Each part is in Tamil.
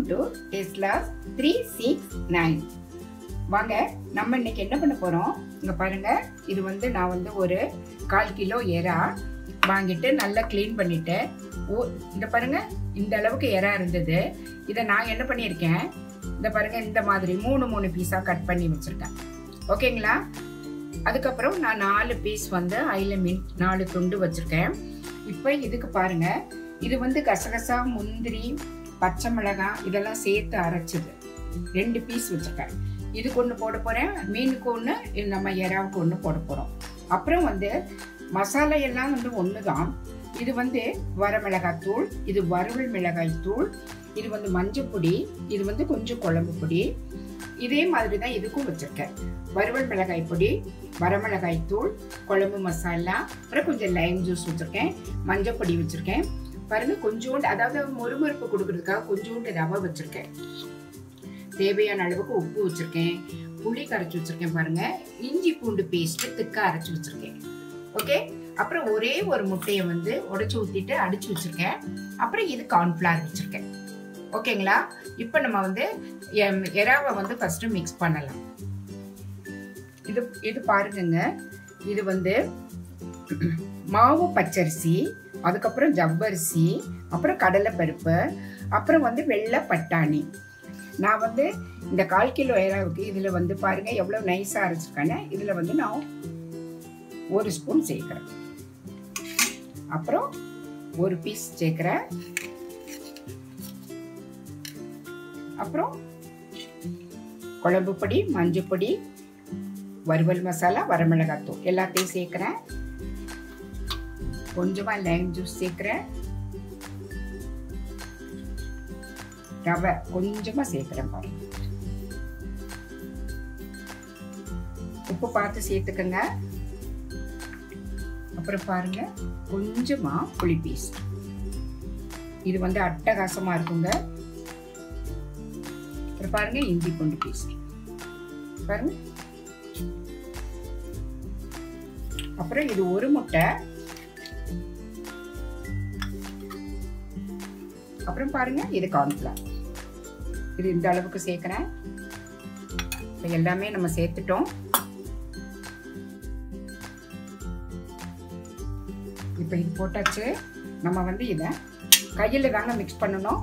to Tesla's three six nine வாங்க நம்ம இன்னைக்கு என்ன பண்ண போகிறோம் இங்கே பாருங்க இது வந்து நான் வந்து ஒரு கால் கிலோ எறா வாங்கிட்டு நல்லா க்ளீன் பண்ணிட்டு ஓ இந்த பாருங்க இந்த அளவுக்கு எறா இருந்தது இதை நான் என்ன பண்ணியிருக்கேன் இந்த பாருங்க இந்த மாதிரி மூணு மூணு பீஸாக கட் பண்ணி வச்சுருக்கேன் ஓகேங்களா அதுக்கப்புறம் நான் நாலு பீஸ் வந்து ஐல மீன் நாலு துண்டு வச்சுருக்கேன் இப்போ இதுக்கு பாருங்க இது வந்து கசகசா முந்திரி பச்சை மிளகாய் இதெல்லாம் சேர்த்து அரைச்சது ரெண்டு பீஸ் வச்சுருக்கேன் இதுக்கு ஒன்று போட போகிறேன் மீனுக்கு ஒன்று நம்ம எறாவுக்கு ஒன்று போட போகிறோம் அப்புறம் வந்து மசாலா எல்லாம் வந்து ஒன்று தான் இது வந்து வரமிளகாய் தூள் இது வறுவல் மிளகாய் தூள் இது வந்து மஞ்சள் பொடி இது வந்து கொஞ்சம் குழம்பு பொடி இதே மாதிரி தான் இதுக்கும் வச்சுருக்கேன் வறுவல் மிளகாய் பொடி வரமிளகாய் தூள் குழம்பு மசாலா அப்புறம் கொஞ்சம் லைம் ஜூஸ் வச்சுருக்கேன் மஞ்சள் பொடி வச்சுருக்கேன் பாருங்க கொஞ்சோண்டு அதாவது மொறுமொறுப்பு கொடுக்கறதுக்காக கொஞ்சோண்டு ரவை வச்சுருக்கேன் தேவையான அளவுக்கு உப்பு வச்சுருக்கேன் புளி கரைச்சி வச்சுருக்கேன் பாருங்க இஞ்சி பூண்டு பேஸ்ட்டு திக்கா அரைச்சி வச்சுருக்கேன் ஓகே அப்புறம் ஒரே ஒரு முட்டையை வந்து உடைச்சி ஊற்றிட்டு அடிச்சு வச்சுருக்கேன் அப்புறம் இது கார்ன்ஃப்ளவர் வச்சுருக்கேன் ஓகேங்களா இப்போ நம்ம வந்து எம்- எறாவை வந்து ஃபஸ்ட்டு மிக்ஸ் பண்ணலாம் இது இது பாருங்கங்க இது வந்து மாவு பச்சரிசி அதுக்கப்புறம் ஜவ்வரிசி அப்புறம் கடலைப்பருப்பு அப்புறம் வந்து வெள்ளை பட்டாணி நான் வந்து இந்த கால் கிலோ எறாவுக்கு இதில் வந்து பாருங்க எவ்வளோ நைஸாக அரைச்சிருக்கேன்னு இதில் வந்து நான் ஒரு ஸ்பூன் சேர்க்குறேன் அப்புறம் ஒரு பீஸ் சேர்க்குறேன் அப்புறம் குழம்பு பொடி மஞ்சள் பொடி வறுவல் மசாலா வரமிளகாய் தூள் எல்லாத்தையும் சேர்க்குறேன் கொஞ்சமாக லைம் ஜூஸ் சேர்க்குறேன் ரவை கொஞ்சமாக சேர்க்குறேன் பாருங்க உப்பு பார்த்து சேர்த்துக்கங்க அப்புறம் பாருங்க கொஞ்சமா புளி பேஸ்ட் இது வந்து அட்டகாசமா இருக்குங்க அப்புறம் பாருங்க இஞ்சி பூண்டு பேஸ்ட் பாருங்க அப்புறம் இது ஒரு முட்டை அப்புறம் பாருங்க இது கார்ன்ஃபிளவர் இது இந்த அளவுக்கு சேர்க்கிறேன் இப்போ எல்லாமே நம்ம சேர்த்துட்டோம் இப்போ இது போட்டாச்சு நம்ம வந்து இதை கையில் தாங்க மிக்ஸ் பண்ணணும்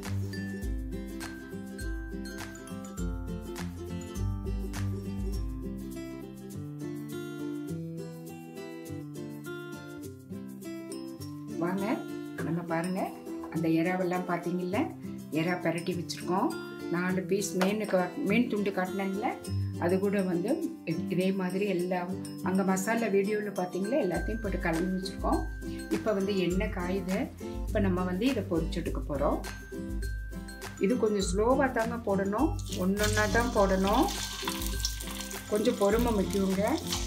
வாங்க நம்ம பாருங்க அந்த எறாவெல்லாம் பார்த்தீங்கல்ல எறா பரட்டி வச்சுருக்கோம் நாலு பீஸ் மீன் கா மீன் துண்டு காட்டினேன்ல அது கூட வந்து இதே மாதிரி எல்லாம் அங்கே மசாலா வீடியோவில் பார்த்தீங்களா எல்லாத்தையும் போட்டு கலந்து வச்சுருக்கோம் இப்போ வந்து எண்ணெய் காயுது இப்போ நம்ம வந்து இதை பொரிச்செடுக்க போகிறோம் இது கொஞ்சம் ஸ்லோவாக தாங்க போடணும் ஒன்று ஒன்றா தான் போடணும் கொஞ்சம் பொறுமை முக்கியங்க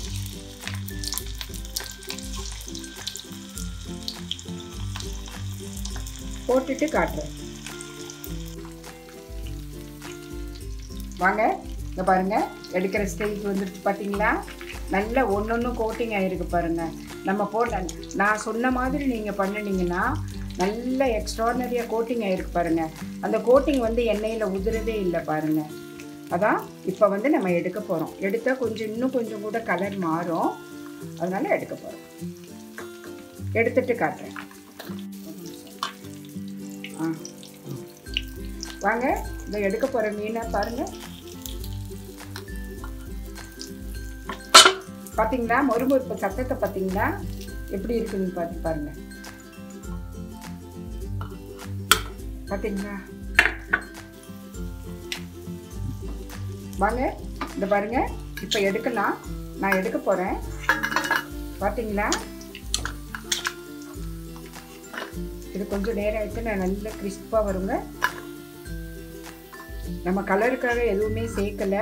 போட்டுட்டு காட்டுறேன் வாங்க இங்கே பாருங்க எடுக்கிற ஸ்டேஜ் வந்துருச்சு பார்த்தீங்களா நல்ல ஒன்று கோட்டிங் ஆகிருக்கு பாருங்க நம்ம போட்ட நான் சொன்ன மாதிரி நீங்கள் பண்ணினீங்கன்னா நல்ல எக்ஸ்ட்ராடனரியாக கோட்டிங் ஆகிருக்கு பாருங்க அந்த கோட்டிங் வந்து எண்ணெயில் உதிரவே இல்லை பாருங்க அதான் இப்போ வந்து நம்ம எடுக்க போகிறோம் எடுத்தால் கொஞ்சம் இன்னும் கொஞ்சம் கூட கலர் மாறும் அதனால எடுக்க போகிறோம் எடுத்துட்டு காட்டுறேன் ஆ வாங்க இந்த எடுக்க போகிற மீனை பாருங்க பார்த்தீங்களா மொறுமொறுப்பு சத்தத்தை பார்த்தீங்களா எப்படி இருக்குன்னு பார்த்து பாருங்க பார்த்தீங்களா வாங்க இந்த பாருங்க இப்போ எடுக்கலாம் நான் எடுக்க போகிறேன் பார்த்தீங்களா இது கொஞ்சம் நேரம் ஆயிட்டு நான் நல்ல கிறிஸ்பாக வருங்க நம்ம கலருக்காக எதுவுமே சேர்க்கல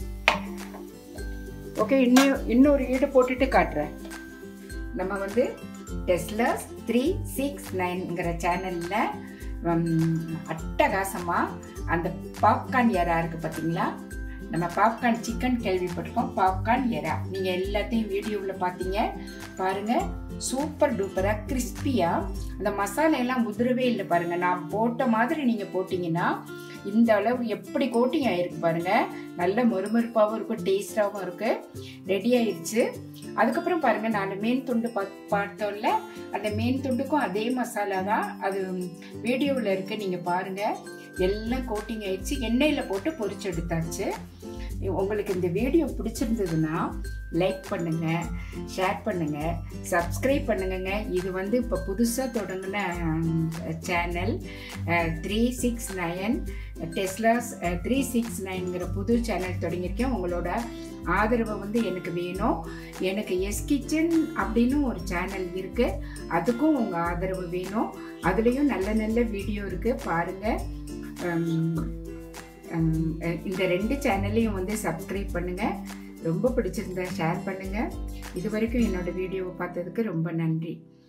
ஓகே இன்னும் இன்னொரு ஈடு போட்டுட்டு காட்டுறேன் நம்ம வந்து டெஸ்லர்ஸ் த்ரீ சிக்ஸ் நைன்ங்கிற சேனலில் அட்டகாசமாக அந்த பாப்கார்ன் எறா இருக்குது பார்த்தீங்களா நம்ம பாப்கார்ன் சிக்கன் கேள்விப்பட்டிருக்கோம் பாப்கார்ன் எறா நீங்கள் எல்லாத்தையும் வீடியோவில் பார்த்தீங்க பாருங்கள் சூப்பர் டூப்பராக கிறிஸ்பியாக அந்த மசாலா எல்லாம் உதிரவே இல்லை பாருங்கள் நான் போட்ட மாதிரி நீங்கள் போட்டிங்கன்னா இந்த அளவு எப்படி கோட்டிங் ஆயிருக்கு பாருங்க நல்ல மொறுமொறுப்பாகவும் இருக்கும் டேஸ்டாகவும் இருக்கு ரெடி ஆயிடுச்சு அதுக்கப்புறம் பாருங்க நான் மீன் துண்டு பா பார்த்தோம்ல அந்த மீன் துண்டுக்கும் அதே மசாலா தான் அது வீடியோவில் இருக்கு நீங்க பாருங்க எல்லாம் கோட்டிங் ஆயிடுச்சு எண்ணெயில் போட்டு பொரிச்சு எடுத்தாச்சு உங்களுக்கு இந்த வீடியோ பிடிச்சிருந்ததுன்னா லைக் பண்ணுங்க ஷேர் பண்ணுங்க சப்ஸ்கிரைப் பண்ணுங்கங்க இது வந்து இப்போ புதுசாக தொடங்கின channel three six nine Tesla's three six நைன்கிற புது சேனல் தொடங்கியிருக்கேன் உங்களோட ஆதரவு வந்து எனக்கு வேணும் எனக்கு எஸ் கிச்சன் அப்படின்னு ஒரு சேனல் இருக்குது அதுக்கும் உங்கள் ஆதரவு வேணும் அதுலேயும் நல்ல நல்ல வீடியோ இருக்குது பாருங்கள் இந்த ரெண்டு சேனல்லையும் வந்து சப்ஸ்கிரைப் பண்ணுங்கள் ரொம்ப பிடிச்சிருந்தா ஷேர் பண்ணுங்கள் இது வரைக்கும் என்னோட வீடியோவை பார்த்ததுக்கு ரொம்ப நன்றி